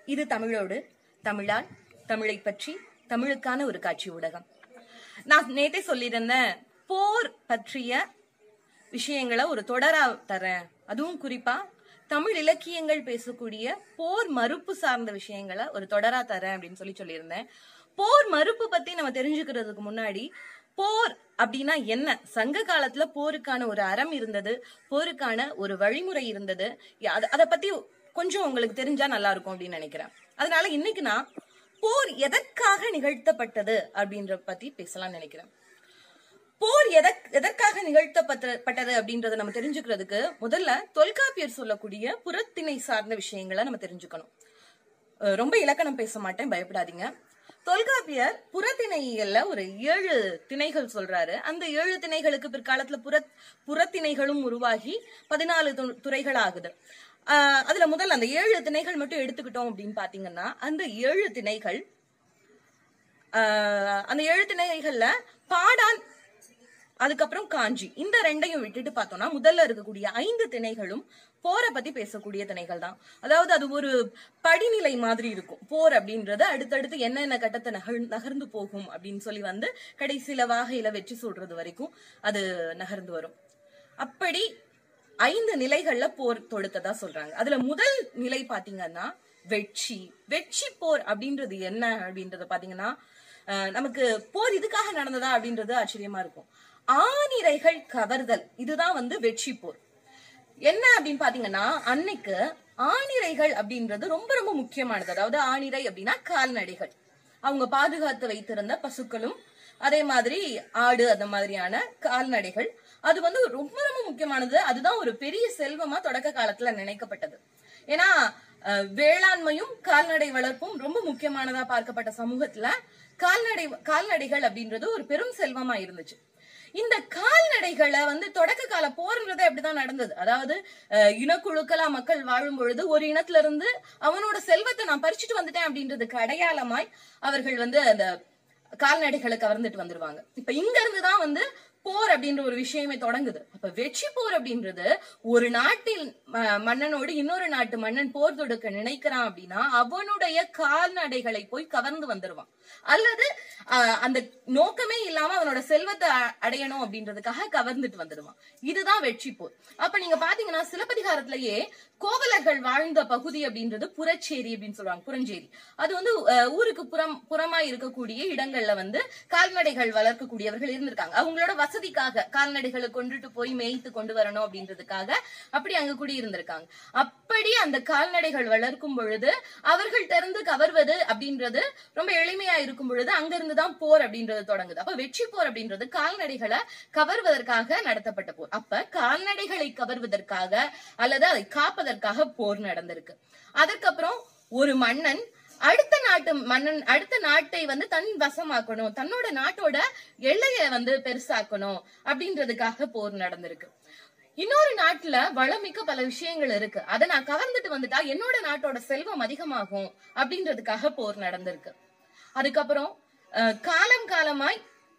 இது தமிழோடு தமிழால் தமிழை பற்றி தமிழுக்கான ஒரு காட்சி ஊடகம் நான் நேத்தே சொல்லியிருந்தேன் போர் பற்றிய விஷயங்களை ஒரு தொடரா தரேன் அதுவும் குறிப்பா தமிழ் இலக்கியங்கள் பேசக்கூடிய போர் மறுப்பு சார்ந்த விஷயங்களை ஒரு தொடரா தரேன் அப்படின்னு சொல்லி சொல்லியிருந்தேன் போர் மறுப்பு பத்தி நம்ம தெரிஞ்சுக்கிறதுக்கு முன்னாடி போர் அப்படின்னா என்ன சங்க காலத்துல போருக்கான ஒரு அறம் இருந்தது போருக்கான ஒரு வழிமுறை இருந்தது அத- அத பத்தி கொஞ்சம் உங்களுக்கு தெரிஞ்சா நல்லா இருக்கும் அப்படின்னு நினைக்கிறேன் அதனால இன்னைக்கு நான் போர் எதற்காக நிகழ்த்தப்பட்டது அப்படின்ற பத்தி பேசலாம்னு நினைக்கிறேன் போர் எதற் எதற்காக நிகழ்த்தப்பட்டது அப்படின்றத நம்ம தெரிஞ்சுக்கிறதுக்கு முதல்ல தொல்காப்பியர் சொல்லக்கூடிய புறத்திணை சார்ந்த விஷயங்களை நம்ம தெரிஞ்சுக்கணும் அஹ் ரொம்ப இலக்கணம் பேச மாட்டேன் பயப்படாதீங்க தொல்காப்பியர் புறத்திணைகள்ல ஒரு ஏழு திணைகள் சொல்றாரு அந்த ஏழு திணைகளுக்கு பிற்காலத்துல புற புறத்திணைகளும் உருவாகி பதினாலு து- துறைகள் ஆகுது ஆஹ் அதுல முதல்ல அந்த ஏழு திணைகள் மட்டும் எடுத்துக்கிட்டோம் அப்படின்னு பாத்தீங்கன்னா அந்த ஏழு திணைகள் ஆஹ் அந்த ஏழு திணைகள்ல பாடான் அதுக்கப்புறம் காஞ்சி இந்த ரெண்டையும் விட்டுட்டு பார்த்தோம்னா முதல்ல இருக்கக்கூடிய ஐந்து திணைகளும் போரை பத்தி பேசக்கூடிய திணைகள் தான் அதாவது அது ஒரு படிநிலை மாதிரி இருக்கும் போர் அப்படின்றது அடுத்தடுத்து என்னென்ன கட்டத்தை நகர் நகர்ந்து போகும் அப்படின்னு சொல்லி வந்து கடைசியில வாகையில வெற்றி சொல்றது வரைக்கும் அது நகர்ந்து வரும் அப்படி ஐந்து நிலைகள்ல போர் தொடுத்ததா சொல்றாங்க அதுல முதல் நிலை பாத்தீங்கன்னா வெற்றி வெற்றி போர் அப்படின்றது என்ன அப்படின்றத பாத்தீங்கன்னா அஹ், நமக்கு போர் இதுக்காக நடந்ததா அப்படின்றது ஆச்சரியமா இருக்கும் ஆனிரைகள் கவர்தல் இதுதான் வந்து வெற்றி போர் என்ன அப்படின்னு பாத்தீங்கன்னா அன்னைக்கு ஆணிரைகள் அப்படின்றது ரொம்ப ரொம்ப முக்கியமானது அதாவது ஆணிரை அப்படின்னா கால்நடைகள் அவங்க பாதுகாத்து வைத்திருந்த பசுக்களும் அதே மாதிரி ஆடு அந்த மாதிரியான கால்நடைகள் அது வந்து ரொம்ப ரொம்ப முக்கியமானது அதுதான் ஒரு பெரிய செல்வமா தொடக்க காலத்துல நினைக்கப்பட்டது ஏன்னா அஹ், வேளாண்மையும் கால்நடை வளர்ப்பும் ரொம்ப முக்கியமானதா பார்க்கப்பட்ட சமூகத்துல கால்நடை கால்நடைகள் அப்படின்றது ஒரு பெரும் செல்வமா இருந்துச்சு இந்த கால்நடைகளை வந்து தொடக்க கால போர்ன்றது அப்படிதான் நடந்தது அதாவது அஹ், இனக்குழுக்களா மக்கள் வாழும் பொழுது ஒரு இனத்துல இருந்து அவனோட செல்வத்தை நான் பறிச்சுட்டு வந்துட்டேன் அப்படின்றதுக்கு அடையாளமாய் அவர்கள் வந்து அந்த கால்நடைகளை கவர்ந்துட்டு வந்துருவாங்க இப்ப இங்க இருந்துதான் வந்து போர் அப்படின்ற ஒரு விஷயமே தொடங்குது அப்ப வெற்றி போர் அப்படின்றது ஒரு நாட்டில் ம- மன்னனோடு இன்னொரு நாட்டு மன்னன் போர் தொடுக்க நினைக்கிறான் அப்படின்னா அவனுடைய கால்நடைகளை போய் கவர்ந்து வந்துருவான் அல்லது ஆஹ், அந்த நோக்கமே இல்லாம அவனோட செல்வத்தை அ- அடையணும் அப்படின்றதுக்காக கவர்ந்துட்டு வந்துடுவான் இதுதான் வெற்றி போர் அப்ப நீங்க பாத்தீங்கன்னா சிலப்பதிகாரத்திலேயே கோவலர்கள் வாழ்ந்த பகுதி அப்படின்றது புறச்சேரி அப்படின்னு சொல்லுவாங்க புறஞ்சேரி அது வந்து அஹ், ஊருக்கு புறம் புறமா இருக்கக்கூடிய இடங்கள்ல வந்து கால்நடைகள் வளர்க்கக்கூடியவர்கள் இருந்திருக்காங்க அவங்களோட வசதிக்காக கால்நடைகளை கொண்டுட்டு போய் மேய்த்து கொண்டு வரணும் அப்படின்றதுக்காக அப்படி அங்க குடி இருந்திருக்காங்க அப்படி அந்த கால்நடைகள் வளர்க்கும் பொழுது அவர்கள்ட்ட இருந்து கவர்வது அப்படின்றது ரொம்ப எளிமையா இருக்கும் பொழுது அங்க இருந்து தான் போர் அப்படின்றது தொடங்குது அப்ப வெற்றி போர் அப்படின்றது கால்நடைகளை கவர்வதற்காக நடத்தப்பட்ட போர் அப்ப கால்நடைகளை கவர்வதற்காக அல்லது அதை காப்பதற்காக போர் நடந்திருக்கு அதற்கப்புறம் ஒரு மன்னன் அடுத்த நாட்டு மன்னன் அடுத்த நாட்டை வந்து தன் வசமாக்கணும் தன்னோட நாட்டோட எல்லையை வந்து பெருசாக்கணும் அப்படின்றதுக்காக போர் நடந்திருக்கு இன்னொரு நாட்டுல வளமிக்க பல விஷயங்கள் இருக்கு அதை நான் கவர்ந்துட்டு வந்துட்டா என்னோட நாட்டோட செல்வம் அதிகமாகும் அப்படின்றதுக்காக போர் நடந்திருக்கு அதுக்கப்புறம் அஹ், காலம் காலமாய்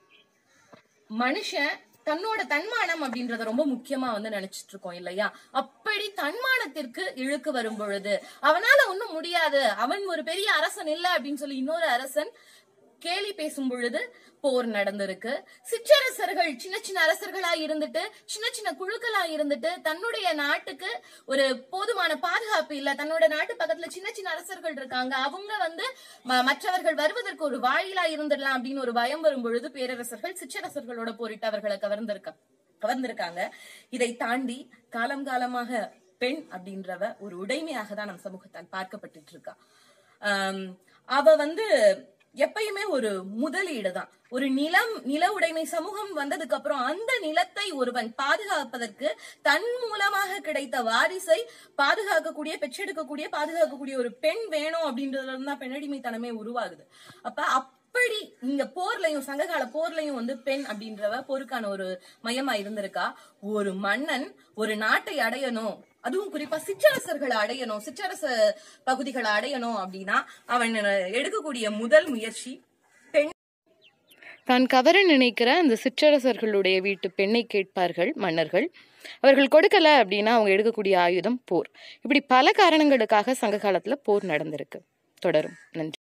மனுஷன் தன்னோட தன்மானம் அப்படின்றத ரொம்ப முக்கியமா வந்து நினைச்சிட்டு இருக்கோம் இல்லையா அப்படி தன்மானத்திற்கு இழுக்கு வரும் பொழுது அவனால ஒண்ணும் முடியாது அவன் ஒரு பெரிய அரசன் இல்ல அப்படின்னு சொல்லி இன்னொரு அரசன் கேலி பேசும் பொழுது போர் நடந்திருக்கு சிற்றரசர்கள் சின்ன சின்ன அரசர்களா இருந்துட்டு சின்ன சின்ன குழுக்களா இருந்துட்டு தன்னுடைய நாட்டுக்கு ஒரு போதுமான பாதுகாப்பு இல்ல தன்னோட நாட்டு பக்கத்துல சின்ன சின்ன அரசர்கள் இருக்காங்க அவங்க வந்து ம- மற்றவர்கள் வருவதற்கு ஒரு வாயிலா இருந்துடலாம் அப்படின்னு ஒரு பயம் வரும் பொழுது பேரரசர்கள் சிற்றரசர்களோட போரிட்டு அவர்களை கவர்ந்திருக்க கவர்ந்திருக்காங்க இதை தாண்டி காலம் காலமாக பெண் அப்படின்றவ ஒரு உடைமையாக தான் நம் சமூகத்தால் பார்க்கப்பட்டுட்டு இருக்கா ஆம், அவ வந்து எப்பயுமே ஒரு முதலீடு தான் ஒரு நிலம் நில உடைமை சமூகம் வந்ததுக்கு அப்புறம் அந்த நிலத்தை ஒருவன் பாதுகாப்பதற்கு தன் மூலமாக கிடைத்த வாரிசை பாதுகாக்கக்கூடிய பெற்றெடுக்கக்கூடிய பாதுகாக்கக்கூடிய ஒரு பெண் வேணும் அப்படின்றதுல இருந்து தான் பெண்ணடிமைத்தனமே உருவாகுது அப்ப அப்படி இங்க போர்லயும் சங்ககால போர்லயும் வந்து பெண் அப்படின்றவ போருக்கான ஒரு மையமா இருந்திருக்கா ஒரு மன்னன் ஒரு நாட்டை அடையணும் அதுவும் குறிப்பா சிற்றரசர்களை அடையணும் சிற்றரச பகுதிகளை அடையணும் அப்படின்னா அவன் எடுக்கக்கூடிய முதல் முயற்சி பெண் தான் கவர நினைக்கிற அந்த சிற்றரசர்களுடைய வீட்டு பெண்ணை கேட்பார்கள் மன்னர்கள் அவர்கள் கொடுக்கல அப்படின்னா அவங்க எடுக்கக்கூடிய ஆயுதம் போர் இப்படி பல காரணங்களுக்காக சங்க காலத்துல போர் நடந்திருக்கு தொடரும் நன்றி